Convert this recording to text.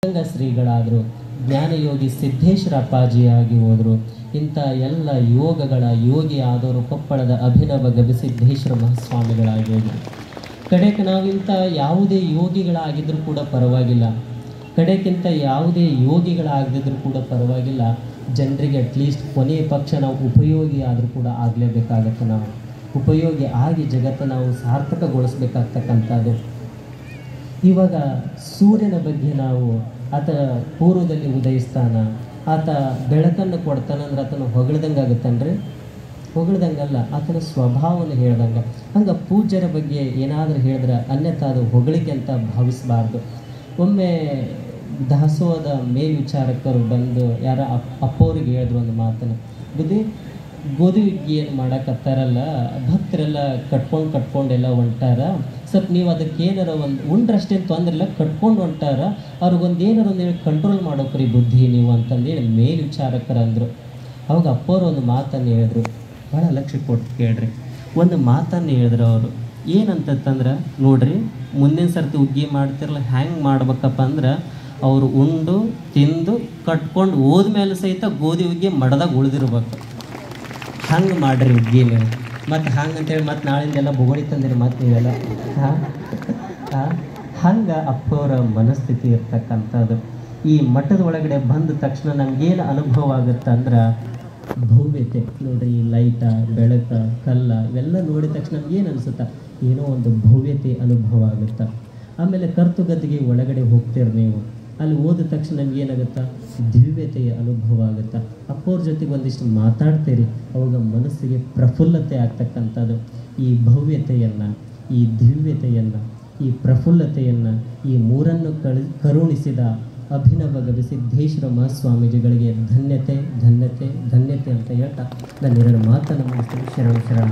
ರಂಗ ಶ್ರೀಗಳಾದರು ಜ್ಞಾನಯೋಗಿ ಸಿದ್ದೇಶ್ವರ ಅಪ್ಪಾಜಿಯಾಗಿ ಹೋದರು ಇಂಥ ಎಲ್ಲ ಯೋಗಗಳ ಯೋಗಿ ಆದವರು ಕೊಪ್ಪಳದ ಅಭಿನವ ಗವಿಸಿದ್ದೇಶ್ವರ ಮಹಾಸ್ವಾಮಿಗಳಾಗಿ ಹೋದರು ಕಡೆಗೆ ನಾವಿಂಥ ಯಾವುದೇ ಯೋಗಿಗಳಾಗಿದ್ದರೂ ಕೂಡ ಪರವಾಗಿಲ್ಲ ಕಡೆಗಿಂತ ಯಾವುದೇ ಯೋಗಿಗಳಾಗದಿದ್ರೂ ಕೂಡ ಪರವಾಗಿಲ್ಲ ಜನರಿಗೆ ಅಟ್ಲೀಸ್ಟ್ ಕೊನೆಯ ಪಕ್ಷ ನಾವು ಉಪಯೋಗಿ ಆದರೂ ಕೂಡ ಆಗಲೇಬೇಕಾಗತ್ತೆ ನಾವು ಉಪಯೋಗಿ ಆಗಿ ಜಗತ್ತು ನಾವು ಸಾರ್ಥಕಗೊಳಿಸ್ಬೇಕಾಗ್ತಕ್ಕಂಥದ್ದು ಇವಾಗ ಸೂರ್ಯನ ಬಗ್ಗೆ ನಾವು ಆತ ಪೂರ್ವದಲ್ಲಿ ಉದಯಿಸ್ತಾನ ಆತ ಬೆಳಕನ್ನು ಕೊಡ್ತಾನಂದ್ರೆ ಆತನ ಹೊಗಳ್ದಂಗೆ ಆಗುತ್ತನ್ರಿ ಹೊಗಳ್ದಂಗಲ್ಲ ಆತನ ಸ್ವಭಾವವನ್ನು ಹೇಳ್ದಂಗೆ ಹಂಗೆ ಪೂಜ್ಯರ ಬಗ್ಗೆ ಏನಾದರೂ ಹೇಳಿದ್ರೆ ಅನ್ಯಥಾ ಅದು ಹೊಗಳಿಕೆ ಅಂತ ಭಾವಿಸಬಾರ್ದು ಒಮ್ಮೆ ದಾಸೋಹದ ಮೇಲ್ವಿಚಾರಕರು ಬಂದು ಯಾರ ಅಪ್ ಅಪ್ಪವ್ರಿಗೆ ಹೇಳಿದ್ರು ಒಂದು ಮಾತನ್ನು ಬುದ್ಧಿ ಗೋಧಿ ಏನು ಮಾಡಕತ್ತಾರಲ್ಲ ಭಕ್ತರೆಲ್ಲ ಕಟ್ಕೊಂಡು ಕಟ್ಕೊಂಡೆಲ್ಲ ಹೊಂಟಾರ ಸ್ವಲ್ಪ ನೀವು ಅದಕ್ಕೆ ಏನಾರ ಒಂದು ಉಂಡ್ರಷ್ಟೇನು ತೊಂದ್ರೆ ಇಲ್ಲ ಕಟ್ಕೊಂಡು ಹೊಂಟಾರ ಅವ್ರಿಗೊಂದು ಏನಾರ ಒಂದು ಹೇಳಿ ಕಂಟ್ರೋಲ್ ಮಾಡೋಕ್ರಿ ಬುದ್ಧಿ ನೀವು ಅಂತಂದೇಳಿ ಮೇಲ್ವಿಚಾರಕರು ಅಂದರು ಅವಾಗ ಅಪ್ಪವ್ರು ಒಂದು ಮಾತನ್ನು ಹೇಳಿದ್ರು ಭಾಳ ಲಕ್ಷ್ಯ ಕೊಟ್ಟು ಕೇಳ್ರಿ ಒಂದು ಮಾತನ್ನು ಹೇಳಿದ್ರು ಅವರು ಏನಂತಂದ್ರೆ ನೋಡ್ರಿ ಮುಂದಿನ ಸರ್ತಿ ಉಗ್ಗಿ ಮಾಡ್ತಿರಲ್ಲ ಹ್ಯಾಂಗೆ ಮಾಡ್ಬೇಕಪ್ಪ ಅಂದ್ರೆ ಅವರು ಉಂಡು ತಿಂದು ಕಟ್ಕೊಂಡು ಹೋದ್ಮೇಲೆ ಸಹಿತ ಗೋಧಿ ಉಗ್ಗಿ ಮಡದಾಗ ಉಳಿದಿರ್ಬೇಕು ಹಂಗೆ ಮಾಡ್ರಿ ಉಗ್ಗಿನ ಮತ್ತು ಹಂಗೆ ಅಂತೇಳಿ ಮತ್ತು ನಾಳಿಂದೆಲ್ಲ ಬೊಗಳಿ ತಂದಿರಿ ಮತ್ತು ನೀವೆಲ್ಲ ಹಾಂ ಹಾಂ ಹಂಗೆ ಅಪ್ಪವರ ಮನಸ್ಥಿತಿ ಇರ್ತಕ್ಕಂಥದ್ದು ಈ ಮಠದ ಒಳಗಡೆ ಬಂದ ತಕ್ಷಣ ನಮಗೇನು ಅನುಭವ ಆಗುತ್ತೆ ಅಂದ್ರೆ ಭವ್ಯತೆ ನೋಡ್ರಿ ಈ ಲೈಟ ಬೆಳಕ ಕಲ್ಲ ಇವೆಲ್ಲ ನೋಡಿದ ತಕ್ಷಣ ನಮ್ಗೇನು ಅನಿಸುತ್ತೆ ಏನೋ ಒಂದು ಭವ್ಯತೆ ಅನುಭವ ಆಗುತ್ತೆ ಆಮೇಲೆ ಕರ್ತುಗದ್ದಿಗೆ ಒಳಗಡೆ ಹೋಗ್ತೀರಿ ನೀವು ಅಲ್ಲಿ ಓದಿದ ತಕ್ಷಣ ನಮ್ಗೆ ಏನಾಗುತ್ತಾ ದಿವ್ಯತೆಯ ಅನುಭವ ಆಗುತ್ತಾ ಅಪ್ಪವ್ರ ಜೊತೆಗೆ ಒಂದಿಷ್ಟು ಮಾತಾಡ್ತೀರಿ ಅವಾಗ ಮನಸ್ಸಿಗೆ ಪ್ರಫುಲ್ಲತೆ ಆಗ್ತಕ್ಕಂಥದ್ದು ಈ ಭವ್ಯತೆಯನ್ನು ಈ ದಿವ್ಯತೆಯನ್ನು ಈ ಪ್ರಫುಲ್ಲತೆಯನ್ನು ಈ ಮೂರನ್ನು ಕಳಿ ಕರುಣಿಸಿದ ಅಭಿನವ ಗವಿಸಿದ್ದೇಶ್ವರ ಮಹಾಸ್ವಾಮೀಜಿಗಳಿಗೆ ಧನ್ಯತೆ ಧನ್ಯತೆ ಧನ್ಯತೆ ಅಂತ ಹೇಳ್ತಾ ನಾನು ಎರಡು ಮಾತನ್ನು ಮುಗಿಸ್ತೀನಿ ಶರಣ ಶರಣ